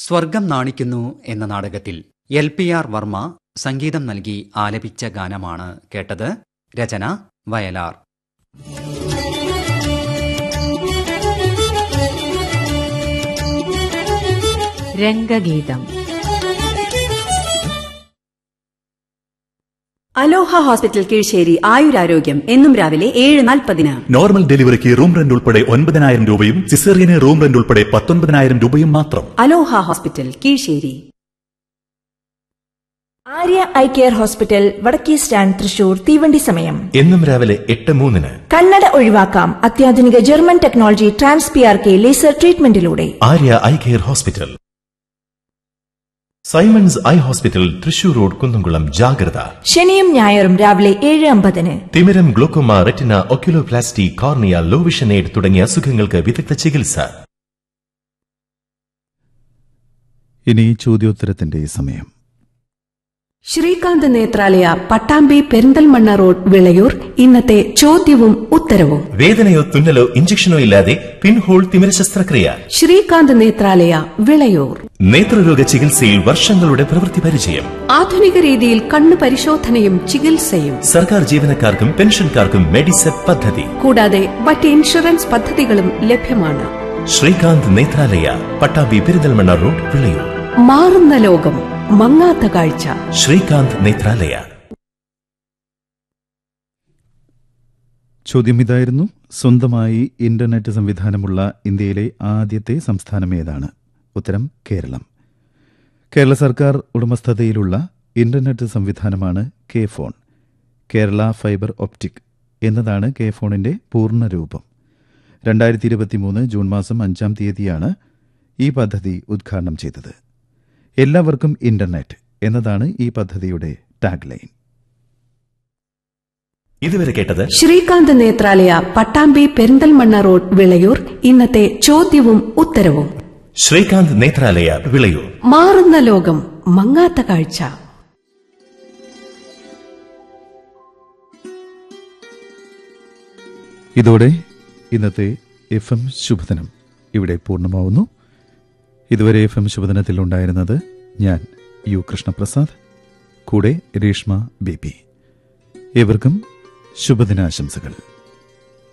സ്വർഗം നാണിക്കുന്നു എന്ന നാടകത്തിൽ എൽ പി ആർ വർമ്മ സംഗീതം നൽകി ആലപിച്ച ഗാനമാണ് കേട്ടത് രചന വയലാർ രംഗഗീതം അലോഹ ഹോസ്പിറ്റൽ കീഴ്ശ്ശേരി ആയുരാരോഗ്യം എന്നും രാവിലെ ഏഴ് നാൽപ്പതിന് നോർമൽ ഡെലിവറിക്ക് റൂം റെന്റ് ഉൾപ്പെടെ ഒൻപതിനായിരം രൂപയും സിസേറിയന് റൂം റെന്റ് ഉൾപ്പെടെ പത്തൊൻപതിനായിരം രൂപയും മാത്രം Aloha hospital Keezhissery Arya eye care hospital വടക്കേ സ്റ്റാൻഡ് തൃശൂർ തീവണ്ടി സമയം എന്നും രാവിലെ എട്ട് മൂന്നിന് കണ്ണട ഒഴിവാക്കാം അത്യാധുനിക German technology trans P R K laser ട്രീറ്റ്മെന്റിലൂടെ Arya eye care hospital Simons eye hospital Thrissur road Kunnamkulam ജാഗ്രത ശനിയും ഞായറും രാവിലെ ഏഴ് അമ്പതിന് തിമിരം glaucoma retina oculoplasty cornea low vision aid തുടങ്ങിയ അസുഖങ്ങൾക്ക് വിദഗ്ധ ചികിത്സ ഇനി ചോദ്യോത്തരത്തിന്റെ സമയം ശ്രീകാന്ത് നേത്രാലയ പട്ടാമ്പി പെരിന്തൽമണ്ണ റോഡ് വിളയൂർ ഇന്നത്തെ ചോദ്യവും ഉത്തരവും വേദനയോ തുന്നലോ ഇഞ്ചക്ഷനോ ഇല്ലാതെ പിൻഹോൾ തിമിര ശസ്ത്രക്രിയ ശ്രീകാന്ത് നേത്രാലയ വിളയൂർ നേത്രരോഗ ചികിത്സയിൽ വർഷങ്ങളുടെ പ്രവൃത്തി പരിചയം ആധുനിക രീതിയിൽ കണ്ണു പരിശോധനയും ചികിത്സയും സർക്കാർ ജീവനക്കാർക്കും പെൻഷൻകാർക്കും മെഡിസെപ് പദ്ധതി കൂടാതെ മറ്റ് ഇൻഷുറൻസ് പദ്ധതികളും ലഭ്യമാണ് ശ്രീകാന്ത് നേത്രാലയ പട്ടാമ്പി പെരിന്തൽമണ്ണ റോഡ് വിളയൂർ മാറുന്ന ലോകം മങ്ങാത്ത കാഴ്ച ശ്രീകാന്ത് നേത്രാലയ ചോദ്യം ഇതായിരുന്നു സ്വന്തമായി ഇന്റർനെറ്റ് സംവിധാനമുള്ള ഇന്ത്യയിലെ ആദ്യത്തെ സംസ്ഥാനം ഏതാണ് ഉത്തരം കേരളം കേരള സർക്കാർ ഉടമസ്ഥതയിലുള്ള ഇന്റർനെറ്റ് സംവിധാനമാണ് K FON Kerala fibre optic എന്നതാണ് കെ ഫോണിന്റെ പൂർണ്ണ രൂപം രണ്ടായിരത്തി ഇരുപത്തിമൂന്ന് ജൂൺ മാസം അഞ്ചാം തീയതിയാണ് ഈ പദ്ധതി ഉദ്ഘാടനം ചെയ്തത് എല്ലാവർക്കും ഇന്റർനെറ്റ് എന്നതാണ് ഈ പദ്ധതിയുടെ ടാഗ് ലൈൻ ഇതുവരെ കേട്ടത് ശ്രീകാന്ത് നേത്രാലയ പട്ടാമ്പി പെരിന്തൽമണ്ണ റോഡ് വിളയൂർ ഇന്നത്തെ ചോദ്യവും ഉത്തരവും ശ്രീകാന്ത് നേത്രാലയ വിളയൂർ മാറുന്ന ലോകം മങ്ങാത്ത കാഴ്ച ഇതോടെ ഇന്നത്തെ എഫ് എം ശുഭദിനം ഇവിടെ പൂർണ്ണമാവുന്നു ഇതുവരെ എഫ് എം ശുഭദിനത്തിൽ ഉണ്ടായിരുന്നത് ഞാൻ യു കൃഷ്ണപ്രസാദ് കൂടെ രേഷ്മ ബേബി ഏവർക്കും ശുഭദിനാശംസകൾ